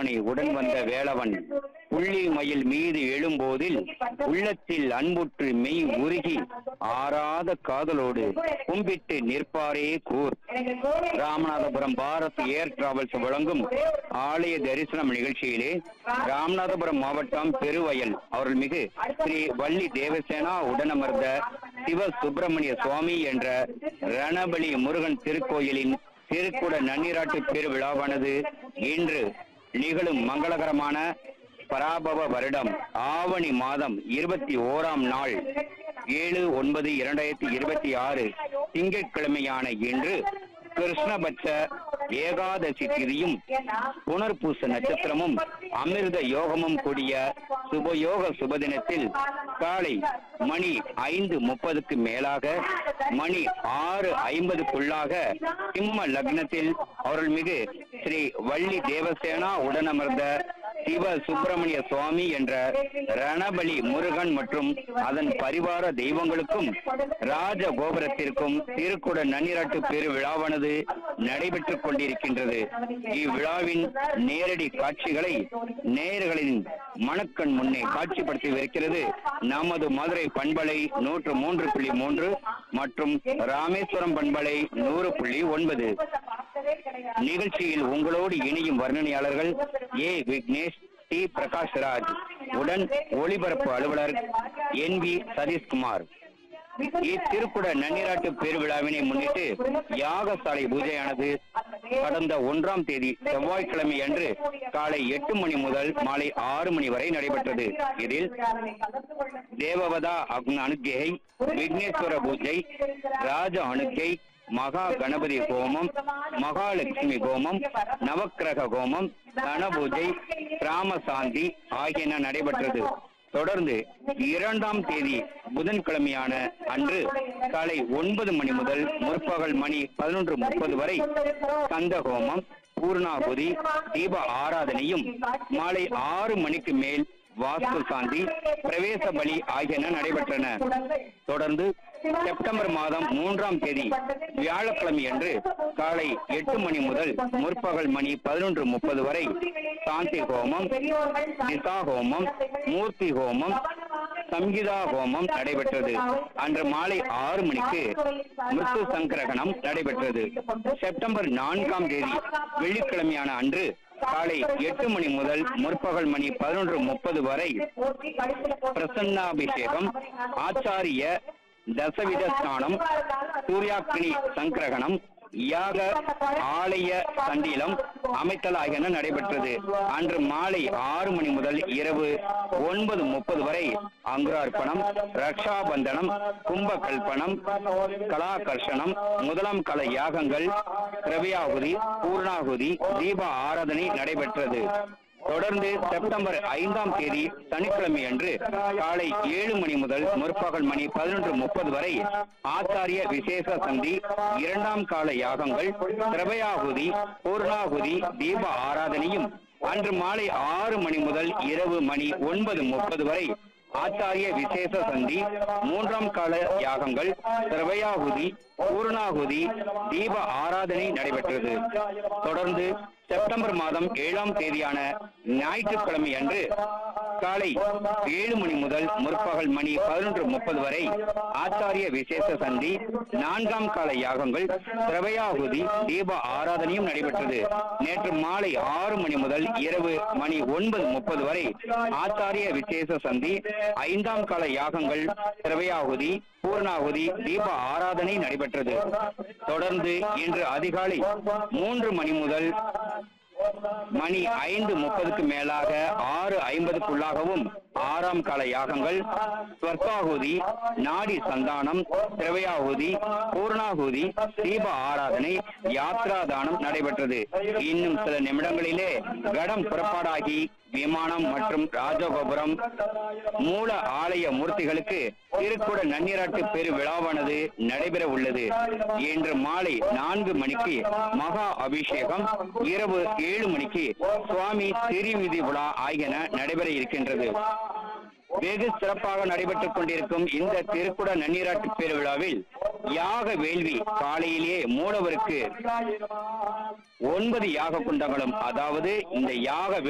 பெருமானை உடன் வந்த வேளவன் புள்ளி மயில் மீது எழும்போதில் உள்ளத்தில் அன்புற்று மெய் உருகி ஆறாத காதலோடு கும்பிட்டு நிற்பாரே கூர் ராமநாதபுரம் பாரத் ஏர் டிராவல்ஸ் வழங்கும் ஆலய தரிசனம் நிகழ்ச்சியிலே ராமநாதபுரம் மாவட்டம் பெருவயல் அருள்மிகு ஸ்ரீ வள்ளி தேவசேனா உடனமர்ந்த சிவ சுப்பிரமணிய சுவாமி என்ற ரணபலி முருகன் திருக்கோயிலின் திருக்குட நன்னீராட்டு பெருவிழாவானது இன்று நிகழும் மங்களகரமான பராபவ வருடம் ஆவணி மாதம் இருபத்தி ஓராம் நாள் ஏழு ஒன்பது இரண்டாயிரத்தி இருபத்தி ஆறு திங்கட்கிழமையான இன்று கிருஷ்ணபட்ச ஏகாதசி திதியும் புனர்பூச நட்சத்திரமும் அமிர்த யோகமும் கூடிய சுபயோக சுபதினத்தில் காலை மணி ஐந்து முப்பதுக்கு மேலாக மணி ஆறு ஐம்பதுக்குள்ளாக சிம்ம லக்னத்தில் அருள்மிகு ஸ்ரீ வள்ளி தேவசேனா உடனமர்ந்த சிவ சுப்பிரமணிய சுவாமி என்ற ரணபலி முருகன் மற்றும் அதன் பரிவார தெய்வங்களுக்கும் ராஜ கோபுரத்திற்கும் திருக்குட நன்னீராட்டு பெருவிழாவானது நடைபெற்றுக் கொண்டிருக்கின்றது இவ்விழாவின் நேரடி காட்சிகளை நேயர்களின் மனக்கண் முன்னே காட்சிப்படுத்தியிருக்கிறது நமது மதுரை பண்பலை நூற்று மூன்று புள்ளி மூன்று மற்றும் ராமேஸ்வரம் பண்பலை நூறு புள்ளி ஒன்பது நிகழ்ச்சியில் உங்களோடு இணையும் வர்ணனையாளர்கள் ஏ விக்னேஷ் டி பிரகாஷ் ராஜ் உடன் ஒளிபரப்பு அலுவலர் என் வி சதீஷ்குமார் இத்திருக்குட நன்னீராட்டு பெருவிழாவினை முன்னிட்டு யாகசாலை பூஜையானது கடந்த ஒன்றாம் தேதி செவ்வாய்க்கிழமை அன்று காலை எட்டு மணி முதல் மாலை ஆறு மணி வரை நடைபெற்றது இதில் தேவவதா அக்ன அனுக்கியை விக்னேஸ்வர பூஜை ராஜ அணுக்கை மகா கணபதி ஹோமம் மகாலட்சுமி ஹோமம் நவக்கிரக ஹோமம் தனபூஜை ராமசாந்தி ஆகியன நடைபெற்றது தொடர்ந்து இரண்டாம் தேதி புதன்கிழமையான அன்று காலை ஒன்பது மணி முதல் முற்பகல் மணி பதினொன்று முப்பது வரை கந்த ஹோமம் பூர்ணாகுதி தீப ஆராதனையும் மாலை ஆறு மணிக்கு மேல் வாஸ்து சாந்தி பிரவேச பலி ஆகியன நடைபெற்றன தொடர்ந்து செப்டம்பர் மாதம் மூன்றாம் தேதி வியாழக்கிழமை அன்று காலை எட்டு மணி முதல் முற்பகல் மணி பதினொன்று முப்பது வரை சாந்தி ஹோமம் நிசா ஹோமம் மூர்த்தி ஹோமம் சம்ஹிதா ஹோமம் நடைபெற்றது அன்று மாலை ஆறு மணிக்கு மிருத்து சங்கரகணம் நடைபெற்றது செப்டம்பர் நான்காம் தேதி வெள்ளிக்கிழமையான அன்று காலை எட்டு மணி முதல் முற்பகல் மணி பதினொன்று முப்பது வரை பிரசன்னாபிஷேகம் ஆச்சாரிய தசவித ஸ்நானம் சூர்யாக்கினி சங்கிரகணம் யாக ஆலய சண்டீலம் அமைத்தல் ஆகியன நடைபெற்றது அன்று மாலை ஆறு மணி முதல் இரவு ஒன்பது முப்பது வரை அங்குரார்ப்பணம் ரக்ஷாபந்தனம் கும்பகல்பனம் கலாகர்ஷணம் முதலாம் கல யாகங்கள் திரவியாகுதி பூர்ணாகுதி தீப ஆராதனை நடைபெற்றது தொடர்ந்து செப்டம்பர் ஐந்தாம் தேதி சனிக்கிழமை அன்று காலை ஏழு மணி முதல் முற்பகல் மணி பதினொன்று முப்பது வரை ஆச்சாரிய விசேஷ சந்தி இரண்டாம் கால யாகங்கள் திரபயாகுதி பூர்ணாகுதி தீப ஆராதனையும் அன்று மாலை ஆறு மணி முதல் இரவு மணி ஒன்பது முப்பது வரை ஆச்சாரிய விசேஷ சந்தி மூன்றாம் கால யாகங்கள் திரவயாகுதி பூர்ணாகுதி தீப ஆராதனை நடைபெற்றது தொடர்ந்து செப்டம்பர் மாதம் ஏழாம் தேதியான ஞாயிற்றுக்கிழமை அன்று காலை ஏழு மணி முதல் முற்பகல் மணி பதினொன்று முப்பது வரை ஆச்சாரிய விசேஷ சந்தி நான்காம் கால யாகங்கள் திரவயாகுதி தீப ஆராதனையும் நடைபெற்றது நேற்று மாலை ஆறு மணி முதல் இரவு மணி ஒன்பது முப்பது வரை ஆச்சாரிய விசேஷ சந்தி ஐந்தாம் கால யாகங்கள் திரவயாகுதி பூர்ணாகுதி தீப ஆராதனை நடைபெற்றது தொடர்ந்து இன்று அதிகாலை மூன்று மணி முதல் மணி ஐந்து முப்பதுக்கு மேலாக ஆறு ஐம்பதுக்குள்ளாகவும் ஆறாம் கால யாகங்கள் ஸ்வர்காகுதி நாடி சந்தானம் திரவயாகுதி பூர்ணாகுதி தீப ஆராதனை யாத்ராதானம் நடைபெற்றது இன்னும் சில நிமிடங்களிலே கடம் புறப்பாடாகி விமானம் மற்றும் ராஜகோபுரம் மூல ஆலய மூர்த்திகளுக்கு திருக்குட நன்னீராட்டு பெரு விழாவானது நடைபெற உள்ளது இன்று மாலை நான்கு மணிக்கு மகா அபிஷேகம் இரவு ஏழு மணிக்கு சுவாமி திருவிதி விழா ஆகியன நடைபெற இருக்கின்றது வெகு சிறப்பாக நடைபெற்றுக் கொண்டிருக்கும் இந்த திருக்குட நன்னீராட்டு பெருவிழாவில் யாக வேள்வி காலையிலேயே மூலவருக்கு ஒன்பது யாக குண்டங்களும் அதாவது இந்த யாக